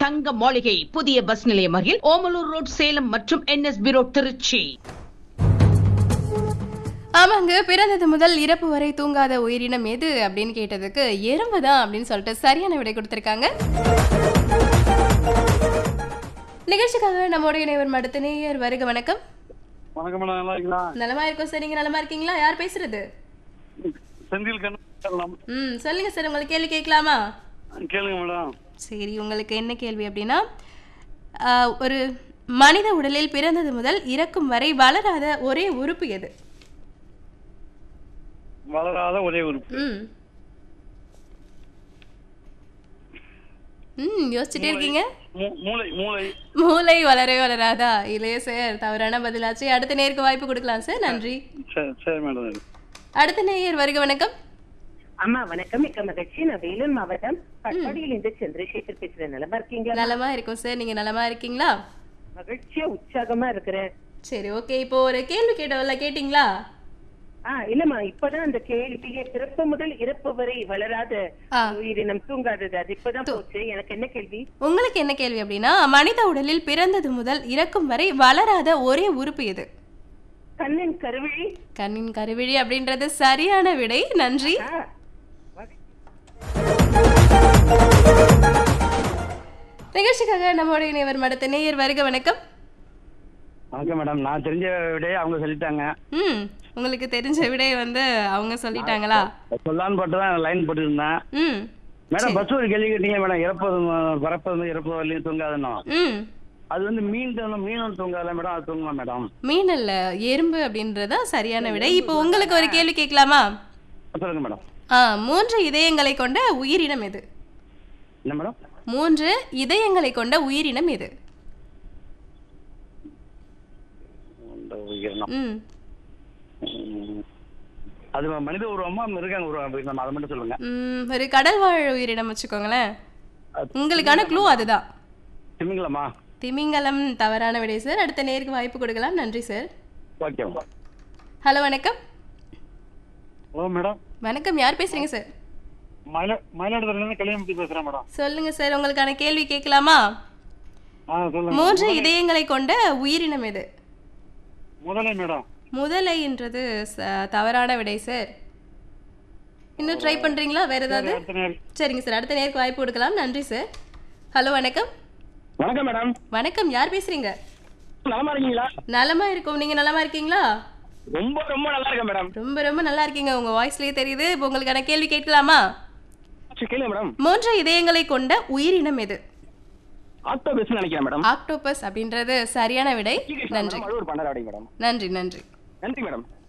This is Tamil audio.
தங்க மாளிகை புதிய பஸ் நிலையம் அருகில் ஓமலூர் ரோட் சேலம் மற்றும் என்எஸ்பி ரோட் திருச்சி ஆமாங்க பிறந்தது முதல் இறப்பு வரை தூங்காத உயிரினம் எது அப்படின்னு கேட்டதுக்கு எறும்பு தான் அப்படின்னு சொல்லிட்டு சரியான விடை கொடுத்துருக்காங்க நிகழ்ச்சிக்காக நம்முடைய நேவர் அடுத்த நேயர் வருக வணக்கம் வணக்கம் மேடம் நல்லா இருக்கீங்களா நலமா இருக்கோம் சார் நீங்க நலமா இருக்கீங்களா யார் பேசுறது செந்தில் கண்ணு ம் சொல்லுங்க சார் உங்களுக்கு கேள்வி கேட்கலாமா கேளுங்க மேடம் சரி உங்களுக்கு என்ன கேள்வி அப்படின்னா ஆஹ், ஒரு மனித உடலில் பிறந்தது முதல் இறக்கும் வரை வளராத ஒரே உறுப்பு எது வளராத ஒரே உறுப்பு ம் ம் யோசிச்சுட்டே இருக்கீங்க மூ- மூளை மூளை மூளை வளரவே வளராதா இல்லையே சார் தவறான பதிலாச்சு அடுத்த நேருக்கு வாய்ப்பு கொடுக்கலாம் சார் நன்றி சரி சரி மேடம் அடுத்த நேயர் வருக வணக்கம் அம்மா வணக்கம் மிக்க மகிழ்ச்சி நான் வேலூர் மாவட்டம் கட்பாடியில் இருந்து சந்திரசேகர் பேசுறேன் நலமா இருக்கீங்களா நலமா இருக்கும் சார் நீங்க நலமா இருக்கீங்களா மகிழ்ச்சியா உற்சாகமா இருக்கிறேன் சரி ஓகே இப்போ ஒரு கேள்வி கேட்டவல்ல கேட்டிங்களா ஆ இல்லம்மா இப்பதான் அந்த கேள்வியே பிறப்பு முதல் இறப்பு வரை வளராத ஆ. உயிரினம் தூங்காதது அது இப்பதான் போச்சு எனக்கு என்ன கேள்வி உங்களுக்கு என்ன கேள்வி அப்படின்னா மனித உடலில் பிறந்தது முதல் இறக்கும் வரை வளராத ஒரே உறுப்பு எது கண்ணின் கருவிழி கண்ணின் கருவிழி அப்படின்றது சரியான விடை நன்றி ஆ, நிகழ்ச்சிக்காக நம்முடைய நேவர் மடத்த நேயர் வருக வணக்கம் வணக்கம் மேடம் நான் தெரிஞ்ச விடையே அவங்க சொல்லிட்டாங்க ம் உங்களுக்கு தெரிஞ்ச விடை வந்து அவங்க சொல்லிட்டாங்களா சொல்லான்னு போட்டு தான் லைன் போட்டுருந்தேன் ம் மேடம் பஸ் ஒரு கேள்வி கேட்டீங்க மேடம் இறப்பது பறப்பது இறப்பது வரலையும் தூங்காதுன்னு ம் அது வந்து மீன் தூங்க மீனும் தூங்காதுல மேடம் அது தூங்குமா மேடம் மீன் அல்ல எறும்பு அப்படின்றதா சரியான விடை இப்போ உங்களுக்கு ஒரு கேள்வி கேட்கலாமா சொல்லுங்க மேடம் ஆ மூன்று இதயங்களை கொண்ட உயிரினம் எது என்ன மேடம் மூன்று இதயங்களை கொண்ட உயிரினம் எது இந்த உயிரினம். ம் ம். அது மனித உருவமா மிருகங்க உருவம் அப்படி நம்ம அதை மட்டும் சொல்லுங்க ம், ஒரு கடல் வாழ் உயிரினம் வச்சுக்கோங்களேன் உங்களுக்கான க்ளூ அதுதான் திமிங்கலமா திமிங்கலம் தவறான விடை சார் அடுத்த நேருக்கு வாய்ப்பு கொடுக்கலாம் நன்றி சார் ஓகே மேடம் ஹலோ வணக்கம் ஹலோ மேடம் வணக்கம் யார் பேசுறீங்க சார் மயிலா மயிலாடுதுறையிலேருந்து கல்யாணம் பேசுகிறேன் மேடம் சொல்லுங்க சார் உங்களுக்கான கேள்வி கேட்கலாமா ஆ சொல்லுங்க மூன்று இதயங்களை கொண்ட உயிரினம் எது முதலை மேடம் முதலைன்றது ச- தவறான விடை சார் இன்னும் ட்ரை பண்றீங்களா வேற ஏதாவது சரிங்க சார் அடுத்த நேருக்கு வாய்ப்பு கொடுக்கலாம் நன்றி சார் ஹலோ வணக்கம் வணக்கம் மேடம் வணக்கம் யார் பேசுறீங்க நலமா இருக்கீங்களா நலமா இருக்கோம் நீங்க நலமா இருக்கீங்களா ரொம்ப ரொம்ப நல்லா இருக்கேன் மேடம் ரொம்ப ரொம்ப நல்லா இருக்கீங்க உங்க வாய்ஸ்லயே தெரியுது இப்போ உங்களுக்கான கேள்வி கேட்கலாமா சரி கேளுங்க மேடம் மூன்று இதயங்களை கொண்ட உயிரினம் எது ஆக்டோபஸ் நினைக்கிறேன் மேடம் ஆக்டோபஸ் அப்படின்றது சரியான விடை நன்றி அது ஒரு பன்னெண்டு மேடம் நன்றி நன்றி நன்றி மேடம்